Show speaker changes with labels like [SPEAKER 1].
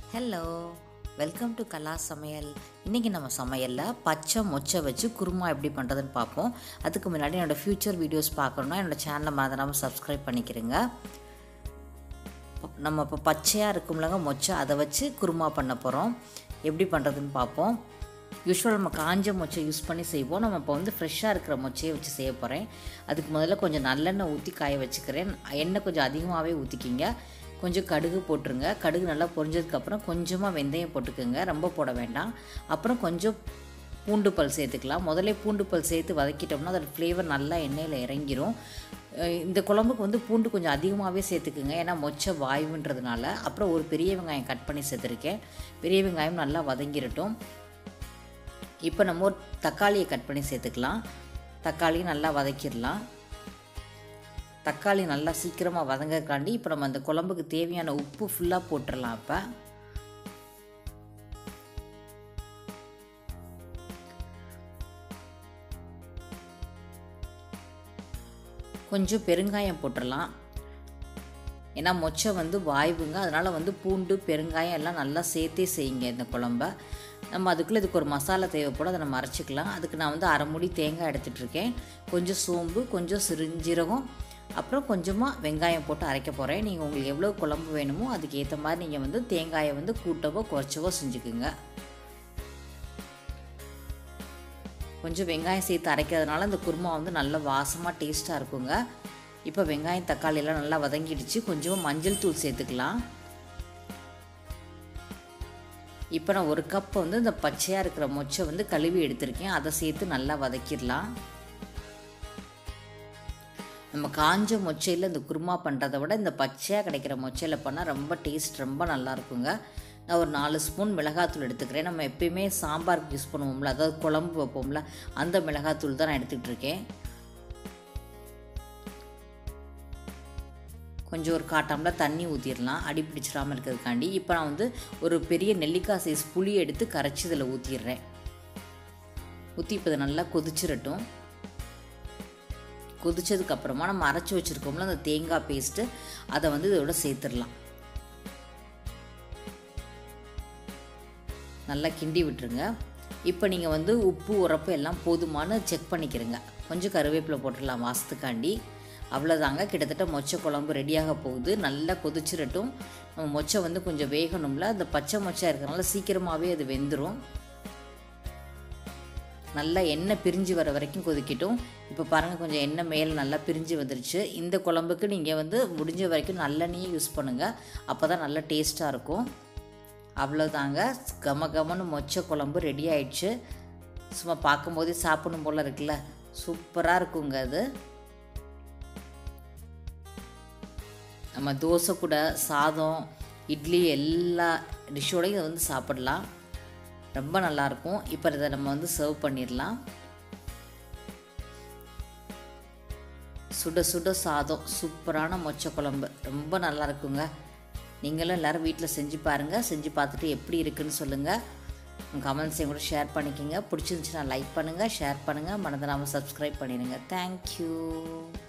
[SPEAKER 1] hello welcome to கலா சமையல் இன்றைக்கி நம்ம சமையலில் பச்சை மொச்சை வச்சு குருமா எப்படி பண்ணுறதுன்னு பார்ப்போம் அதுக்கு முன்னாடி என்னோடய ஃப்யூச்சர் வீடியோஸ் பார்க்கணுன்னா என்னோடய சேனலை மறந்துடாமல் சப்ஸ்கிரைப் பண்ணிக்கிறேங்க நம்ம இப்போ பச்சையாக இருக்கும்லங்க மொச்சை அதை வச்சு குருமா பண்ண போகிறோம் எப்படி பண்ணுறதுன்னு பார்ப்போம் யூஸ்வல் நம்ம காஞ்ச மொச்சை யூஸ் பண்ணி செய்வோம் நம்ம இப்போ வந்து ஃப்ரெஷ்ஷாக இருக்கிற மொச்சையை வச்சு செய்ய போகிறேன் அதுக்கு முதல்ல கொஞ்சம் நல்லெண்ணெய் ஊற்றி காய வச்சுக்கிறேன் எண்ணெய் கொஞ்சம் அதிகமாகவே ஊற்றிக்கிங்க கொஞ்சம் கடுகு போட்டுருங்க கடுகு நல்லா பொரிஞ்சதுக்கப்புறம் கொஞ்சமாக வெந்தயம் போட்டுக்கோங்க ரொம்ப போட வேண்டாம் அப்புறம் கொஞ்சம் பூண்டு பல் சேர்த்துக்கலாம் முதல்ல பூண்டு பல் சேர்த்து வதக்கிட்டோம்னா அதோட ஃப்ளேவர் நல்லா எண்ணெயில் இறங்கிரும் அஹ் இந்த குழம்புக்கு வந்து பூண்டு கொஞ்சம் அதிகமாகவே சேர்த்துக்குங்க ஏன்னா மொச்சை வாயுன்றதுனால அப்புறம் ஒரு பெரிய வெங்காயம் கட் பண்ணி சேர்த்துருக்கேன் பெரிய வெங்காயம் நல்லா வதங்கிடட்டும் இப்போ நம்ம ஒரு தக்காளியை கட் பண்ணி சேர்த்துக்கலாம் தக்காளியை நல்லா வதக்கிடலாம் தக்காளி நல்லா சீக்கிரமாக வதங்கக்காண்டி இப்போ நம்ம அந்த குழம்புக்கு தேவையான உப்பு ஃபுல்லாக போட்டுடலாம் அப்போ கொஞ்சம் பெருங்காயம் போட்டுடலாம் ஏன்னா மொச்சை வந்து வாய்வுங்க அதனால் வந்து பூண்டு பெருங்காயம் எல்லாம் நல்லா சேர்த்தே செய்யுங்க இந்த குழம்ப நம்ம அதுக்குள்ளே இதுக்கு ஒரு மசாலா தேவைப்படும் அதை நம்ம அரைச்சிக்கலாம் அதுக்கு நான் வந்து அரை முடி தேங்காய் எடுத்துகிட்ருக்கேன் கொஞ்சம் சோம்பு கொஞ்சம் சிறுஞ்சீரகம் அப்புறம் கொஞ்சமாக வெங்காயம் போட்டு அரைக்க போகிறேன் நீங்கள் உங்களுக்கு எவ்வளோ குழம்பு வேணுமோ அதுக்கு ஏற்ற மாதிரி நீங்கள் வந்து தேங்காயை வந்து கூட்டவோ குறைச்சவோ செஞ்சுக்குங்க கொஞ்சம் வெங்காயம் சேர்த்து அரைக்கிறதுனால இந்த குருமா வந்து நல்ல வாசமாக டேஸ்ட்டாக இருக்குங்க இப்போ வெங்காயம் தக்காளி எல்லாம் நல்லா வதங்கிடுச்சு கொஞ்சமாக மஞ்சள் தூள் சேர்த்துக்கலாம் இப்போ நான் ஒரு கப் வந்து இந்த பச்சையாக இருக்கிற மொச்சை வந்து கழுவி எடுத்திருக்கேன் அதை சேர்த்து நல்லா வதக்கிடலாம் நம்ம காஞ்ச மொச்சையில் இந்த குருமா பண்ணுறதை விட இந்த பச்சையாக கிடைக்கிற மொச்சையில் பண்ணால் ரொம்ப டேஸ்ட் ரொம்ப நல்லா இருக்குங்க நான் ஒரு நாலு ஸ்பூன் மிளகாத்தூள் எடுத்துக்கிறேன் நம்ம எப்பயுமே சாம்பாருக்கு யூஸ் பண்ணுவோம்ல அதாவது குழம்பு வைப்போம்ல அந்த மிளகாத்தூள் தான் நான் எடுத்துக்கிட்டு இருக்கேன் கொஞ்சம் ஒரு காட்டாமல் தண்ணி ஊற்றிடலாம் அடி பிடிச்சிடாமல் இருக்கிறதுக்காண்டி இப்போ நான் வந்து ஒரு பெரிய நெல்லிக்காய் சைஸ் புளி எடுத்து கரைச்சி இதில் ஊற்றிடுறேன் ஊற்றி இப்போ இதை நல்லா கொதிச்சிடட்டும் கொதிச்சதுக்கப்புறமா நம்ம அரைச்சி வச்சுருக்கோம்ல அந்த தேங்காய் பேஸ்ட்டு அதை வந்து இதோட சேர்த்துடலாம் நல்லா கிண்டி விட்டுருங்க இப்போ நீங்கள் வந்து உப்பு உரப்பு எல்லாம் போதுமானு செக் பண்ணிக்கிறங்க கொஞ்சம் கருவேப்பிலை போட்டுடலாம் வாசத்துக்காண்டி அவ்வளோதாங்க கிட்டத்தட்ட மொச்சை குழம்பு ரெடியாக போகுது நல்லா கொதிச்சிடட்டும் நம்ம மொச்சை வந்து கொஞ்சம் வேகணும்ல அந்த பச்சை மொச்சை இருக்கிறனால சீக்கிரமாகவே அது வெந்துடும் நல்லா எண்ணெய் பிரிஞ்சு வர வரைக்கும் கொதிக்கட்டும் இப்போ பாருங்கள் கொஞ்சம் எண்ணெய் மேலே நல்லா பிரிஞ்சு வந்துருச்சு இந்த குழம்புக்கு நீங்கள் வந்து முடிஞ்ச வரைக்கும் நல்லெண்ணெயே யூஸ் பண்ணுங்கள் அப்போ தான் நல்லா டேஸ்ட்டாக இருக்கும் அவ்வளோதாங்க கம கமன்னு மொச்சை குழம்பு ரெடி ஆயிடுச்சு சும்மா பார்க்கும்போதே சாப்பிடணும் போல் இருக்குல்ல சூப்பராக இருக்குங்க அது நம்ம தோசை கூட சாதம் இட்லி எல்லா டிஷ்ஷோடையும் இதை வந்து சாப்பிடலாம் ரொம்ப நல்லாயிருக்கும் இப்போ இதை நம்ம வந்து சர்வ் பண்ணிடலாம் சுட சுட சாதம் சூப்பரான மொச்சை குழம்பு ரொம்ப நல்லா இருக்குங்க நீங்களும் எல்லோரும் வீட்டில் செஞ்சு பாருங்கள் செஞ்சு பார்த்துட்டு எப்படி இருக்குன்னு சொல்லுங்கள் உங்கள் கமெண்ட்ஸையும் கூட ஷேர் பண்ணிக்கோங்க பிடிச்சிருந்துச்சுன்னா லைக் பண்ணுங்கள் ஷேர் பண்ணுங்கள் மறந்துடாமல் சப்ஸ்கிரைப் பண்ணிடுங்க தேங்க்யூ